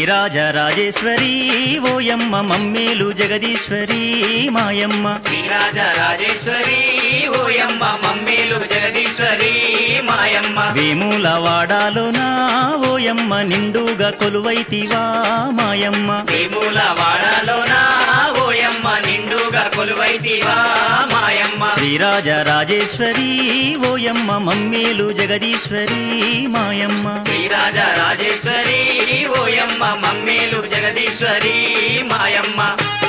శ్రీరాజరాజేశ్వరి ఓయమ్మ మమ్మేలు జగదీశ్వరి మాయమ్మ శ్రీరాజ రాజేశ్వరి ఓయమ్మ మమ్మేలు జగదీశ్వరి మాయమ్మ వేముల వాడాలోనా ఓయమ్మ నిండుగా కొలువైతివా మాయమ్మ వేముల వాడలోన ఓయమ్మ నిండుగా కొలువైతివా మాయమ్మ శ్రీరాజరాజేశ్వరి ఓయమ్మ మమ్మేలు జగదీశ్వరి మాయమ్మ శ్రీరాజ రాజేశ్వరి ఓయమ్మ మమ్మేలు జగదీశ్వరి మాయమ్మ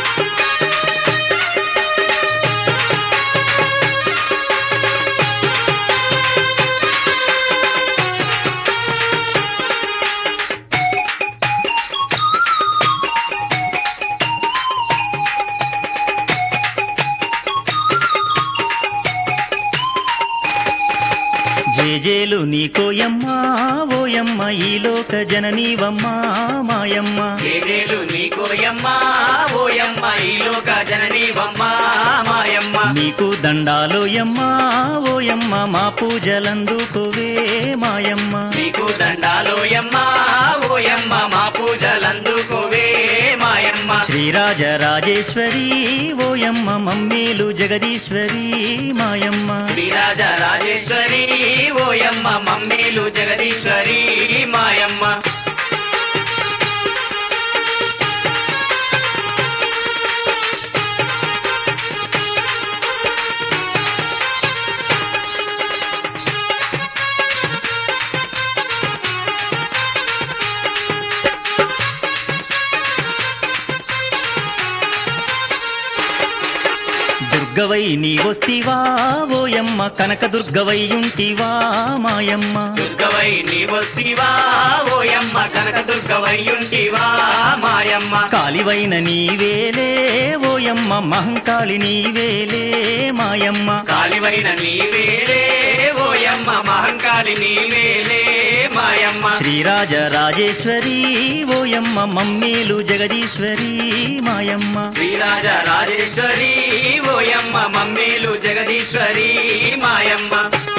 జేజేలు నీకోయమ్మ ఓయమ్మ ఈ లోక జననీవమ్మ మాయమ్మ జేజేలు నీకోయమ్మ ఓయమ్మ ఈ లోక జననీవమ్మ మాయమ్మ నీకు దండాలోయమ్మ ఓయమ్మ మా పూజలందుకోవే మాయమ్మ నీకు దండాలోయమ్మ ఓయమ్మ మా పూజలందుకోవే మాయమ్మ శ్రీరాజరాజేశ్వరి ఓయమ్మ మమ్మేలు జగదీశ్వరి మాయమ్మ శ్రీరాజ రాజేశ్వరి ఓయమ్మ మమ్మేలు జగదీశ్వరి మాయమ్మ దుర్గవై నీ వస్తివా ఓయమ్మ కనక దుర్గవై ఉంటివా మాయమ్మ దుర్గవై నీవొస్తివా ఓయమ్మ కనక దుర్గవయ్యుంటివా మాయమ్మ కాలివైన నీవేలే ఓయమ్మ మహంకాళి నీవేలే మాయమ్మ కాలివైన నీవేలే ఓయమ్మ మహంకాళి నీవేలే మాయమ్మ శ్రీరాజరాజేశ్వరి ఓయమ్మ మమ్మేలు జగదీశ్వరి మాయమ్మ శ్రీరాజ రాజేశ్వరి ఓయమ్మ మమ్మేలు జగదీశ్వరి మాయమ్మ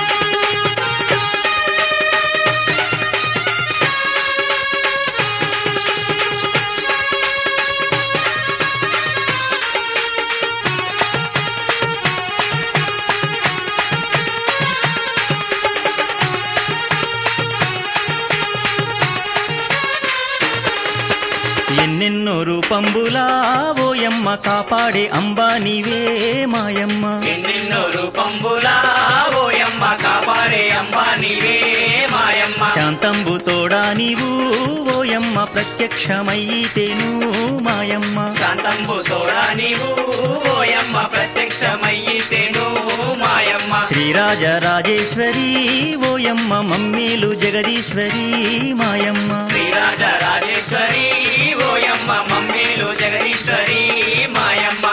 ఎన్నెన్నో రూపంబులా ఓయమ్మ కాపాడే అంబా నీవే మాయమ్మ ఎన్నెన్నో రూపంబులా ఓయమ్మ కాపాడే అంబా నీవే మాయమ్మ శాంతంబు తోడా నీవు ఓయమ్మ ప్రత్యక్షమయ్యితేను మాయమ్మ శాంతంబు తోడా నీవు ఓయమ్మ ప్రత్యక్షమయ్యితేను మాయమ్మ శ్రీరాజరాజేశ్వరి ఓయమ్మ మమ్మేలు జగదీశ్వరి మాయమ్మ శ్రీరాజ రాజేశ్వరి ఓయమ్మ మమ్మేలు జగదీశ్వరి మాయమ్మ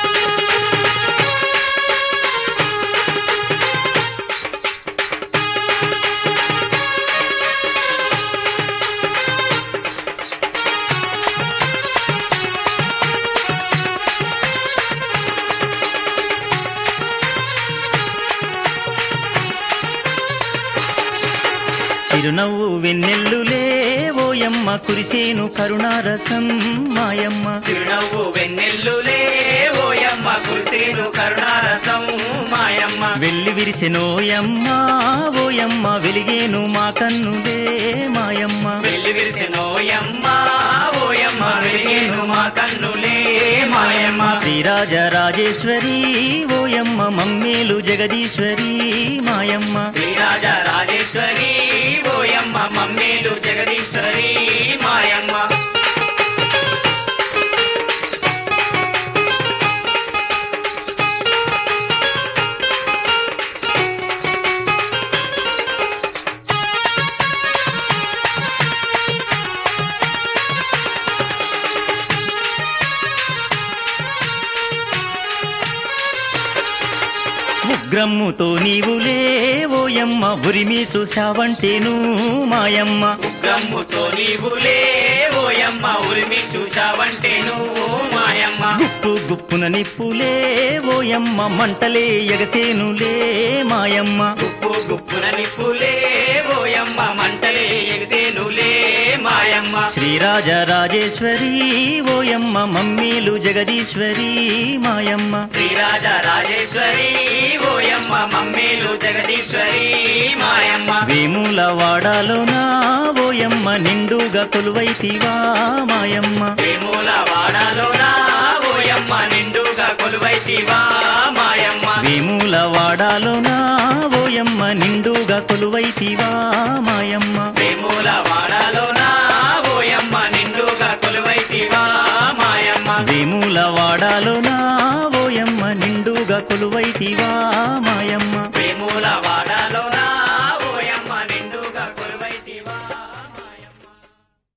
చిరునవ్వు వెన్నెల్లులే ఓయమ్మ కురిసేను కరుణారసం మాయమ్మ చిరునవ్వు వెన్నెల్లులే ఓయమ్మ కుర్తీను కరుణారసం మాయమ్మ వెళ్ళి విరిసెనోయమ్మ ఓయమ్మ వెలిగేను మా కన్నులే మాయమ్మ వెళ్ళి విరిసినోయమ్మ ఓయమ్మ వెలిగేను మా కన్నులే మాయమ్మ శ్రీరాజరాజేశ్వరి ఓయమ్మ మమ్మేలు జగదీశ్వరి మాయమ్మ శ్రీరాజ రాజేశ్వరి ఓయమ్మ మమ్మేలు జగదీశ్వరి మాయమ్మ ఉగ్రమ్ముతో నీవులే ఓయమ్మ ఉరిమి చూశావంటేను మాయమ్మ ఉగ్రమ్ముతో నీవులే ఓయమ్మ ఉరిమి చూశావంటే నువ్వు మాయమ్మ గుప్పు గుప్పున నిప్పులే ఓయమ్మ మంటలే ఎగసేనులే మాయమ్మ గుప్పు గుప్పున నిప్పులే ఓయమ్మ మంటలే ఎగిసేనులే మాయమ్మ మాయమ్మ శ్రీరాజరాజేశ్వరి ఓయమ్మ మమ్మీలు జగదీశ్వరి మాయమ్మ శ్రీరాజ రాజేశ్వరి ఓయమ్మ మమ్మీలు జగదీశ్వరి మాయమ్మ వేముల వాడాలోనా ఓయమ్మ నిండుగా కొలువైతివా మాయమ్మ వేముల వాడలోనా ఓయమ్మ నిండుగా కొలువైతివా మాయమ్మ వేముల వాడాలోనా ఓయమ్మ నిండుగా కొలువైతివా మాయమ్మ వేముల వాడలోనా ఓయమ్మ నిండుగా కొలువైతివా మాయమ్మ వేముల వాడాలోనా ఓయమ్మ నిండుగా కొలువైతివా మాయమ్మ